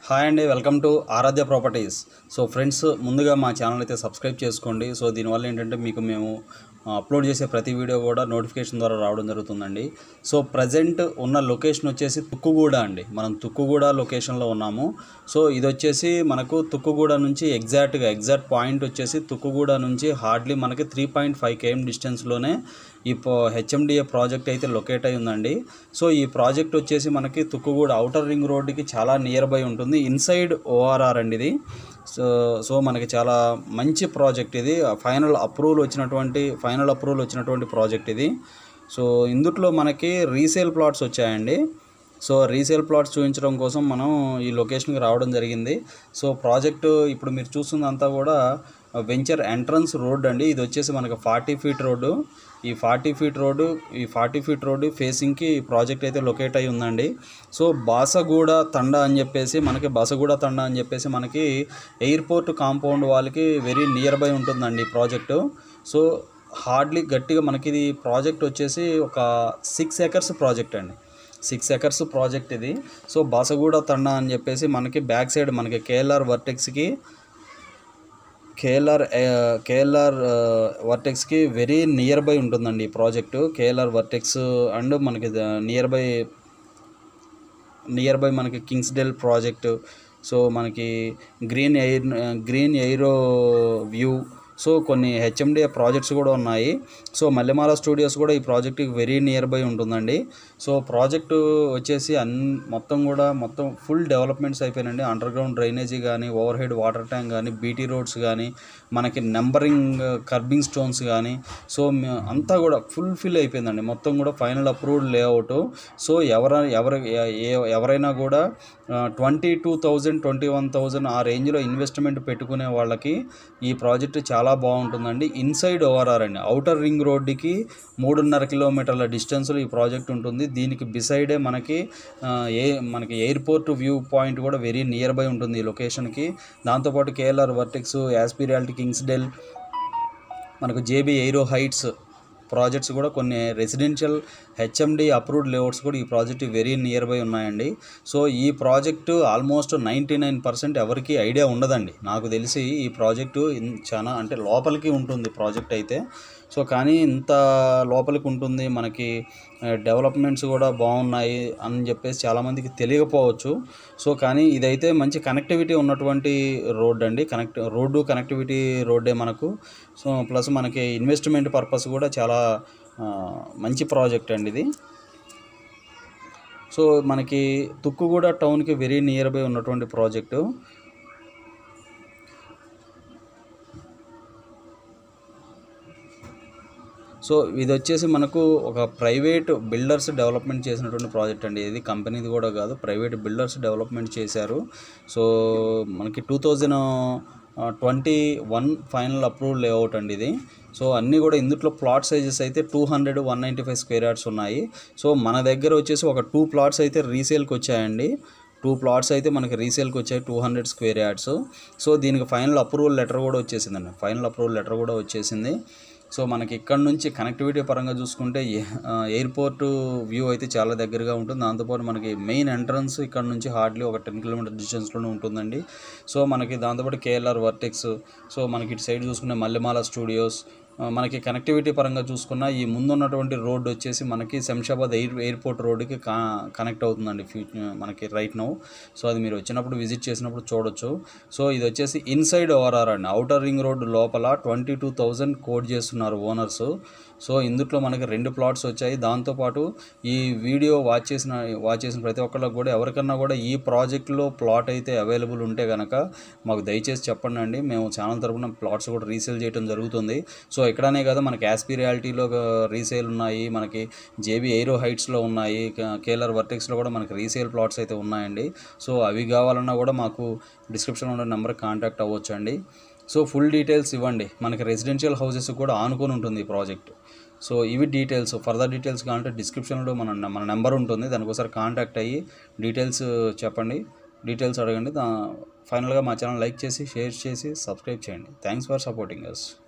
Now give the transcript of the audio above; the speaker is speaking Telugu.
హాయ్ అండి welcome to Aaradhya properties so friends ముందుగా మా ఛానల్ అయితే సబ్స్క్రైబ్ చేసుకోండి సో దీనివల్ల ఏంటంటే మీకు మేము ఆ, అప్లోడ్ చేసే ప్రతి వీడియో కూడా నోటిఫికేషన్ ద్వారా రావడం జరుగుతుందండి సో ప్రజెంట్ ఉన్న లొకేషన్ వచ్చేసి తుక్కుగూడ అండి మనం తుక్కుగూడ లొకేషన్లో ఉన్నాము సో ఇది వచ్చేసి మనకు తుక్కుగూడ నుంచి ఎగ్జాక్ట్గా ఎగ్జాక్ట్ పాయింట్ వచ్చేసి తుక్కుగూడ నుంచి హార్డ్లీ మనకి త్రీ పాయింట్ ఫైవ్ కేఎం డిస్టెన్స్లోనే ఈ హెచ్ఎండిఏ ప్రాజెక్ట్ అయితే లొకేట్ అయి ఉందండి సో ఈ ప్రాజెక్ట్ వచ్చేసి మనకి తుక్కుగూడ అవుటర్ రింగ్ రోడ్డుకి చాలా నియర్ బై ఉంటుంది ఇన్సైడ్ ఓఆర్ఆర్ అండి ఇది సో సో మనకి చాలా మంచి ప్రాజెక్ట్ ఇది ఫైనల్ అప్రూవల్ వచ్చినటువంటి ఫైనల్ అప్రూవల్ వచ్చినటువంటి ప్రాజెక్ట్ ఇది సో ఇందుట్లో మనకి రీసేల్ ప్లాట్స్ వచ్చాయండి సో రీసేల్ ప్లాట్స్ చూపించడం కోసం మనం ఈ లొకేషన్కి రావడం జరిగింది సో ప్రాజెక్టు ఇప్పుడు మీరు చూస్తుందంతా కూడా వెంచర్ ఎంట్రన్స్ రోడ్ అండి ఇది వచ్చేసి మనకి ఫార్టీ ఫీట్ రోడ్డు ఈ ఫార్టీ ఫీట్ రోడ్డు ఈ ఫార్టీ ఫీట్ రోడ్డు ఫేసింగ్కి ఈ ప్రాజెక్ట్ అయితే లొకేట్ అయి ఉందండి సో బాసగూడ తండ అని చెప్పేసి మనకి బాసగూడ తండ అని చెప్పేసి మనకి ఎయిర్పోర్ట్ కాంపౌండ్ వాళ్ళకి వెరీ నియర్ బై ఉంటుందండి ఈ ప్రాజెక్టు సో హార్డ్లీ గట్టిగా మనకి ఇది ప్రాజెక్ట్ వచ్చేసి ఒక సిక్స్ ఎకర్స్ ప్రాజెక్ట్ అండి సిక్స్ ఎకర్స్ ప్రాజెక్ట్ ఇది సో బాసగూడ తండ అని చెప్పేసి మనకి బ్యాక్ సైడ్ మనకి కేఎల్ఆర్ వర్టెక్స్కి కేఎల్ఆర్ కేఎల్ఆర్ వర్టెక్స్కి వెరీ నియర్ బై ఉంటుందండి ఈ ప్రాజెక్టు కేఎల్ఆర్ వర్టెక్స్ అండ్ మనకి నియర్ బై నియర్ బై మనకి కింగ్స్డెల్ ప్రాజెక్టు సో మనకి green air green aero view so కొన్ని హెచ్ఎండిఏ ప్రాజెక్ట్స్ కూడా ఉన్నాయి సో మల్లెమాల స్టూడియోస్ కూడా ఈ ప్రాజెక్ట్కి వెరీ నియర్ బై ఉంటుందండి సో ప్రాజెక్టు వచ్చేసి అన్ మొత్తం కూడా మొత్తం ఫుల్ డెవలప్మెంట్స్ అయిపోయినండి అండర్ గ్రౌండ్ డ్రైనేజీ కానీ ఓవర్ హెడ్ వాటర్ ట్యాంక్ కానీ బీటీ రోడ్స్ కానీ మనకి నెంబరింగ్ కర్బింగ్ స్టోన్స్ కానీ సో మే- అంతా కూడా ఫుల్ ఫిల్ అయిపోయిందండి మొత్తం కూడా ఫైనల్ అప్రూవ్డ్ లేఅవుట్ సో ఎవర ఎవరు ఏ- ఎవరైనా కూడా twenty two thousand twenty one thousand ఆ రేంజ్లో ఇన్వెస్ట్మెంట్ పెట్టుకునే వాళ్ళకి ఈ ప్రాజెక్ట్ చాలా బాగుంటుందండి ఇన్సైడ్ ఓవరార్ అండి అవుటర్ రింగ్ రోడ్డుకి మూడున్నర కిలోమీటర్ల డిస్టెన్స్లో ఈ ప్రాజెక్ట్ ఉంటుంది దీనికి బిసైడే మనకి ఆ, ఏ మనకి ఎయిర్పోర్ట్ వ్యూ పాయింట్ కూడా వెరీ నియర్ బై ఉంటుంది ఈ లొకేషన్కి దాంతోపాటు కేఎల్ఆర్ వర్టెక్స్ యాస్పిరియాలిటీ కింగ్స్డెల్ మనకు జేబీ ఎయిరో హైట్స్ ప్రాజెక్ట్స్ కూడా కొన్ని రెసిడెన్షియల్ హెచ్ఎండి అప్రూవ్డ్ లేఅవుట్స్ కూడా ఈ ప్రాజెక్ట్ వెరీ నియర్ బై ఉన్నాయండి సో ఈ project almost ninety nine percent ఎవరికి ఐడియా ఉండదండి నాకు తెలిసి ఈ ప్రాజెక్టు ఇన్- చాలా అంటే లోపలికి ఉంటుంది ప్రాజెక్ట్ అయితే సో కానీ ఇంత లోపలికి ఉంటుంది మనకి డెవలప్మెంట్స్ కూడా బాగున్నాయి అని చెప్పేసి చాలామందికి తెలియకపోవచ్చు సో కానీ ఇదైతే మంచి కనెక్టివిటీ ఉన్నటువంటి రోడ్ అండి కనెక్ట్ రోడ్డు కనెక్టివిటీ రోడ్డే మనకు సో ప్లస్ మనకి ఇన్వెస్ట్మెంట్ పర్పస్ కూడా చాలా ఆ, మంచి ప్రాజెక్ట్ అండి ఇది సో మనకి తుక్కుగూడ టౌన్కి వెరీ నియర్ బై ఉన్నటువంటి ప్రాజెక్టు సో ఇది వచ్చేసి మనకు ఒక ప్రైవేట్ బిల్డర్స్ డెవలప్మెంట్ చేసినటువంటి ప్రాజెక్ట్ అండి ఇది కంపెనీది కూడా కాదు ప్రైవేట్ బిల్డర్స్ డెవలప్మెంట్ చేశారు సో మనకి two thousand twenty one final approval layout అండి ఇది సో అన్నీ కూడా ఇందులో ప్లాట్ సైజెస్ అయితే two hundred one ninety five square yards ఉన్నాయి సో మన దగ్గర వచ్చేసి ఒక టూ ప్లాట్స్ అయితే రీసేల్కి వచ్చాయండి టూ ప్లాట్స్ అయితే మనకి రీసేల్కి వచ్చాయి two hundred square yards so దీనికి ఫైనల్ అప్రూవల్ లెటర్ కూడా వచ్చేసిందండి ఫైనల్ అప్రూవల్ లెటర్ కూడా వచ్చేసింది సో మనకి ఇక్కడ నుంచి కనెక్టివిటీ పరంగా చూసుకుంటే ఏ- ఆ, ఎయిర్పోర్ట్ వ్యూ అయితే చాలా దగ్గరగా ఉంటుంది దాంతోపాటు మనకి మెయిన్ ఎంట్రన్స్ ఇక్కడ నుంచి హార్డ్లీ ఒక టెన్ కిలోమీటర్ డిస్టెన్స్లోనే ఉంటుందండి సో మనకి దాంతోపాటు కేఎల్ఆర్ వర్టెక్స్ సో మనకి ఇటు సైడ్ చూసుకునే మల్లెమాల స్టూడియోస్ ఆ, మనకి కనెక్టివిటీ పరంగా చూసుకున్న ఈ ముందున్నటువంటి రోడ్ వచ్చేసి మనకి శంషాబాద్ ఎయిర్ ఎయిర్పోర్ట్ రోడ్డుకి కా కనెక్ట్ అవుతుందండి ఫ్యూ మనకి రైట్ నౌ సో అది మీరు వచ్చినప్పుడు విజిట్ చేసినప్పుడు చూడొచ్చు సో ఇది వచ్చేసి ఇన్సైడ్ ఓవరార్ అండి అవుటర్ రింగ్ రోడ్ లోపల ట్వంటీ టూ థౌజండ్ కోడ్ చేస్తున్నారు ఓనర్స్ సో ఇందులో మనకి రెండు ప్లాట్స్ వచ్చాయి దాంతోపాటు ఈ వీడియో వాచ్ చేసిన వాచ్ చేసిన ప్రతి ఒక్కళ్ళకి కూడా ఎవరికన్నా కూడా ఈ ప్రాజెక్ట్లో ప్లాట్ అయితే అవైలబుల్ ఉంటే కనుక మాకు దయచేసి చెప్పండి అండి మేము ఛానల్ తరపున ప్లాట్స్ కూడా రీసేల్ చేయడం జరుగుతుంది సో ఇక్కడనే కదా మనకి యాస్పీ రియాలిటీలో రీసేల్ ఉన్నాయి మనకి జేబీ ఎయిరో హైట్స్లో ఉన్నాయి కేఎల్ఆర్ వర్టెక్స్లో కూడా మనకి రీసేల్ ప్లాట్స్ అయితే ఉన్నాయండి సో అవి కావాలన్నా కూడా మాకు డిస్క్రిప్షన్లో ఉన్న నెంబర్కి కాంటాక్ట్ అవ్వచ్చు అండి సో ఫుల్ డీటెయిల్స్ ఇవ్వండి మనకి రెసిడెన్షియల్ హౌసెస్ కూడా ఆనుకొని ఉంటుంది ఈ ప్రాజెక్ట్ సో ఇవి డీటెయిల్స్ ఫర్దర్ డీటెయిల్స్ కావాలంటే డిస్క్రిప్షన్లో మన మన నెంబర్ ఉంటుంది దానికోసారి కాంటాక్ట్ అయ్యి డీటెయిల్స్ చెప్పండి డీటెయిల్స్ అడగండి దా ఫైనల్గా మా ఛానల్ లైక్ చేసి షేర్ చేసి సబ్స్క్రైబ్ చేయండి థ్యాంక్స్ ఫర్ సపోర్టింగ్ అస్